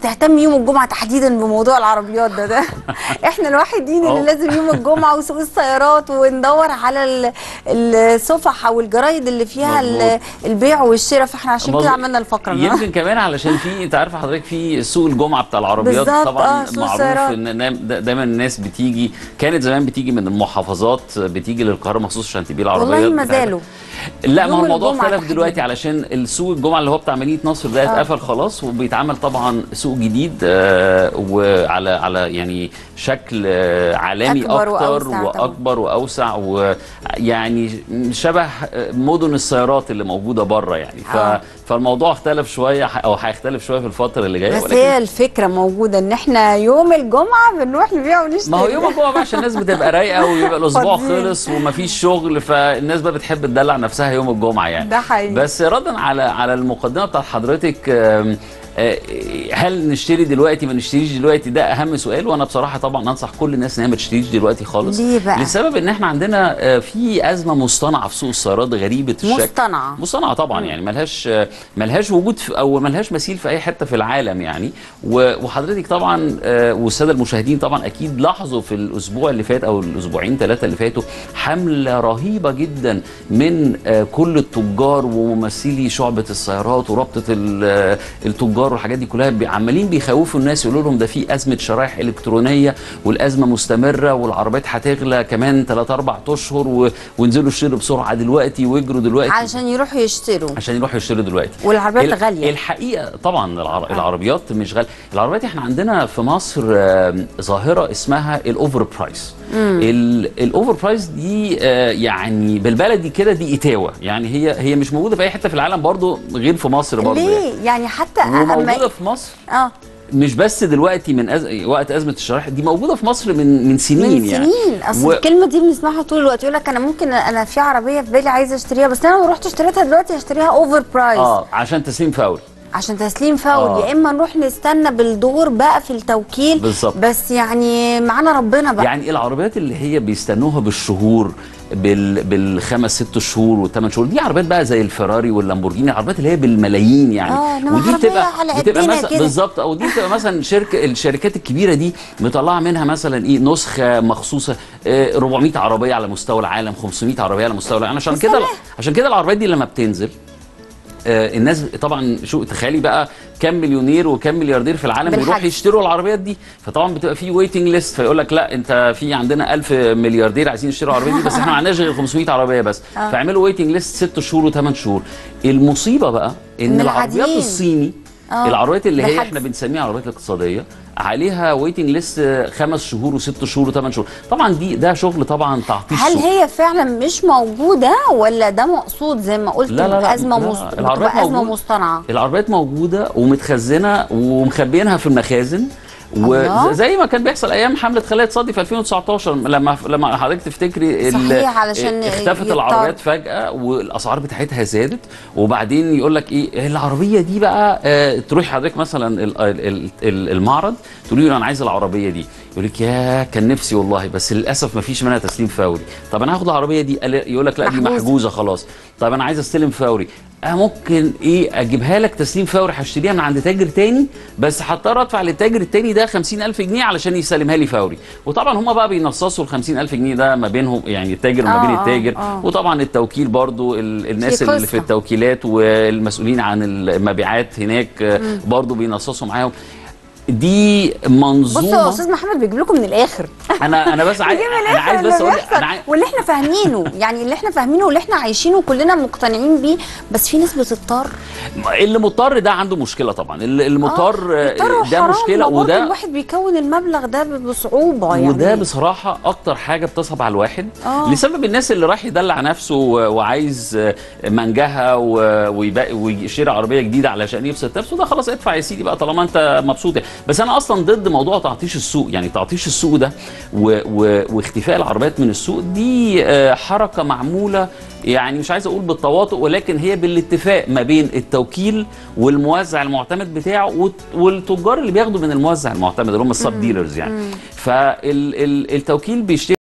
بتهتم يوم الجمعه تحديدا بموضوع العربيات ده ده احنا الوحيدين اللي أه. لازم يوم الجمعه وسوق السيارات وندور على ال- الصفح او الجرايد اللي فيها ال- مظبوط. البيع والشراء فاحنا عشان كده مظبوط. عملنا الفقره دي. يمكن كمان علشان في انت عارفه حضرتك في سوق الجمعه بتاع العربيات بالظبط، طبعا آه، سوق معروف السيارات. ان نا- دا- دايما الناس بتيجي كانت زمان بتيجي من المحافظات بتيجي للقاهره مخصوص عشان تبيع العربيات والله ما بتاعتها. زالوا لا ما هو يوم الموضوع الجمعة اختلف تحديداً. دلوقتي علشان السوق الجمعه اللي هو بتاع مدينه نصر ده آه. اتقفل خلاص وبيتعمل طبعا سوق جديد آه، وعلى على يعني شكل آه، عالمي أكبر اكتر وأوسع طبعاً. واكبر واوسع ويعني شبه مدن السيارات اللي موجوده بره يعني ف آه. فالموضوع اختلف شويه ح- او هيختلف شويه في الفتره اللي جايه بس هي الفكره موجوده ان احنا يوم الجمعه بنروح نبيع ونشتري ما هو يوم الجمعه بقى عشان الناس بتبقى رايقه ويبقى الاسبوع فاضيين. خلص ومفيش شغل فالناس بقى بتحب تدلع نفسها يوم الجمعه يعني ده حقيقي. بس ردا على على المقدمه بتاعت حضرتك آم، آه، هل نشتري دلوقتي ما نشتريش دلوقتي ده اهم سؤال وانا بصراحه طبعا انصح كل الناس ان هي ما تشتريش دلوقتي خالص ليه بقى؟ لسبب ان احنا عندنا آه، في ازمه مصطنعه في سوق السيارات غريبه الشكل مصطنعة. مصطنعه طبعا يعني ملهاش ملهاش وجود في او ملهاش مثيل في اي حته في العالم يعني و- وحضرتك طبعا آه، والساده المشاهدين طبعا اكيد لاحظوا في الاسبوع اللي فات او الاسبوعين ثلاثه اللي فاتوا حمله رهيبه جدا من آه، كل التجار وممثلي شعبه السيارات ورابطه ال- آه، التجار والحاجات دي كلها بي- عمالين بيخوفوا الناس يقولوا لهم ده في ازمه شرايح الكترونيه والازمه مستمره والعربيات هتغلى كمان 3 4 اشهر و- وانزلوا اشتروا بسرعه دلوقتي واجروا دلوقتي علشان يروحوا يشتروا عشان يروحوا يشتروا دلوقتي والعربيات ال- غالية. الحقيقه طبعا العر... العربيات مش غاليه العربيات احنا عندنا في مصر آم، ظاهره اسمها الاوفر برايس الاوفر برايس دي آه، يعني بالبلدي كده دي اتاوه يعني هي هي مش موجوده في اي حته في العالم برضو غير في مصر برضو يعني. ليه يعني حتى وموجوده أما- في مصر اه مش بس دلوقتي من أز... وقت ازمه الشرائح دي موجوده في مصر من من سنين من يعني سنين اصل و- الكلمه دي بنسمعها طول الوقت يقول لك انا ممكن انا في عربيه في بالي عايزه اشتريها بس انا لو رحت اشتريتها دلوقتي هشتريها اوفر برايس اه عشان تسليم فوري عشان تسليم فوري آه. يا اما نروح نستنى بالدور بقى في التوكيل بالظبط. بس يعني معانا ربنا بقى يعني العربيات اللي هي بيستنوها بالشهور بال بالخمس ست شهور والثمان شهور دي عربيات بقى زي الفراري واللامبورجيني العربيات اللي هي بالملايين يعني آه، إنما عربية على بتبقى قدنا مثلا كده. بالظبط او دي بتبقى مثلا شركه الشركات الكبيره دي مطلعه منها مثلا ايه نسخه مخصوصه آه، 400 عربيه على مستوى العالم 500 عربيه على مستوى العالم عشان كده سلام. عشان كده العربيات دي لما بتنزل آه، الناس طبعا شو تخيلي بقى كم مليونير وكم ملياردير في العالم بالحجز. بيروحوا يشتروا العربيات دي فطبعا بتبقى في ويتنج ليست فيقول لك لا انت في عندنا 1000 ملياردير عايزين يشتروا العربيه دي بس احنا ما عندناش غير 500 عربيه بس آه. فيعملوا ويتنج ليست 6 شهور و8 شهور المصيبه بقى ان إن العربيات العاديين. الصيني آه، العربيات اللي هي بالحجز. احنا بنسميها عربيات اقتصاديه عليها ويتنج ليست خمس شهور وست شهور وثمان شهور طبعا دي ده شغل طبعا تعطيش هل سوق. هي فعلا مش موجوده ولا ده مقصود زي ما قلت لا لا لا ازمه لا، مص... العربيات بتبقى ازمه موجودة. مصطنعه العربيات موجوده ومتخزنه ومخبيينها في المخازن الله. وزي ما كان بيحصل ايام حمله خالد صدي في 2019 لما لما حضرتك تفتكري ال- صحيح، علشان اختفت يضطر. العربيات فجاه والاسعار بتاعتها زادت وبعدين يقول لك ايه العربيه دي بقى آه تروح حضرتك مثلا ال- ال- ال- المعرض تقولي له انا عايز العربيه دي يقول لك يا كان نفسي والله بس للاسف ما فيش منها تسليم فوري طب انا هاخد العربيه دي قال- يقول لك لا دي محجوزة. محجوزه خلاص طب انا عايز استلم فوري أه ممكن ايه اجيبها لك تسليم فوري هشتريها من عند تاجر تاني بس هضطر ادفع للتاجر التاني ده 50000 جنيه علشان يسلمها لي فوري وطبعا هم بقى بينصصوا ال 50000 جنيه ده ما بينهم يعني التاجر وما آه، بين آه، التاجر آه. وطبعا التوكيل برضو ال- الناس اللي في قصة. التوكيلات والمسؤولين عن المبيعات هناك آه، برضو بينصصوا معاهم دي بصوا يا منظومه استاذ محمد بيجيب لكم من الاخر انا انا بس عايز بيجيب من انا عايز الآخر بس اللي اقول بيحصل. انا عايز واللي احنا فاهمينه يعني اللي احنا فاهمينه واللي احنا عايشينه كلنا مقتنعين بيه بس في ناس بتضطر اللي مضطر ده عنده مشكله طبعا اللي اللي مضطر آه، مضطر ده وحرام، مشكله ما برضه وده الواحد بيكون المبلغ ده بصعوبه يعني وده بصراحه اكتر حاجه بتصعب على الواحد آه. لسبب الناس اللي راح يدلع نفسه و- وعايز آه، منجها و- ويبقى- ويشتري عربيه جديده علشان يبسط نفسه ده خلاص ادفع يا سيدي بقى طالما انت مبسوط يعني. بس انا اصلا ضد موضوع تعطيش السوق يعني تعطيش السوق ده و و واختفاء العربيات من السوق دي آه، حركه معموله يعني مش عايز اقول بالتواطؤ ولكن هي بالاتفاق ما بين التوكيل والموزع المعتمد بتاعه والت- والتجار اللي بياخدوا من الموزع المعتمد اللي هم السب ديلرز يعني فالتوكيل بيشتري